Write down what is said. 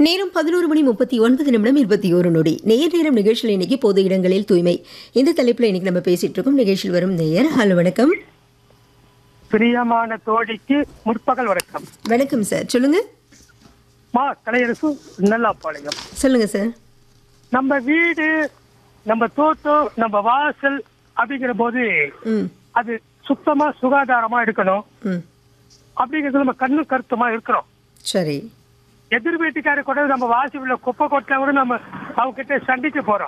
நேரம் பதினோரு மணி முப்பத்தி ஒன்பது நிமிடம் இருபத்தி ஒரு நொடி நேர் நேரம் நிகழ்ச்சியில் இன்னைக்கு பொது இடங்களில் தூய்மை இந்த தலைப்பில் இன்னைக்கு நம்ம பேசிட்டு இருக்கோம் நிகழ்ச்சியில் வரும் நேயர் ஹலோ வணக்கம் பிரியமான தோழிக்கு முற்பகல் வணக்கம் வணக்கம் சார் சொல்லுங்க மா கலையரசு நல்லாப்பாளையம் சொல்லுங்க சார் நம்ம வீடு நம்ம தோட்டம் நம்ம வாசல் அப்படிங்கிற போது ம் அது சுத்தமா சுகாதாரமா இருக்கணும் ம் அப்படிங்கிறது நம்ம கண்ணு கருத்துமா இருக்கிறோம் சரி எதிர் வீட்டுக்காரர் கூட நம்ம வாசி உள்ள குப்பை கொட்டினா கூட நம்ம அவங்க கிட்ட சண்டைக்கு போறோம்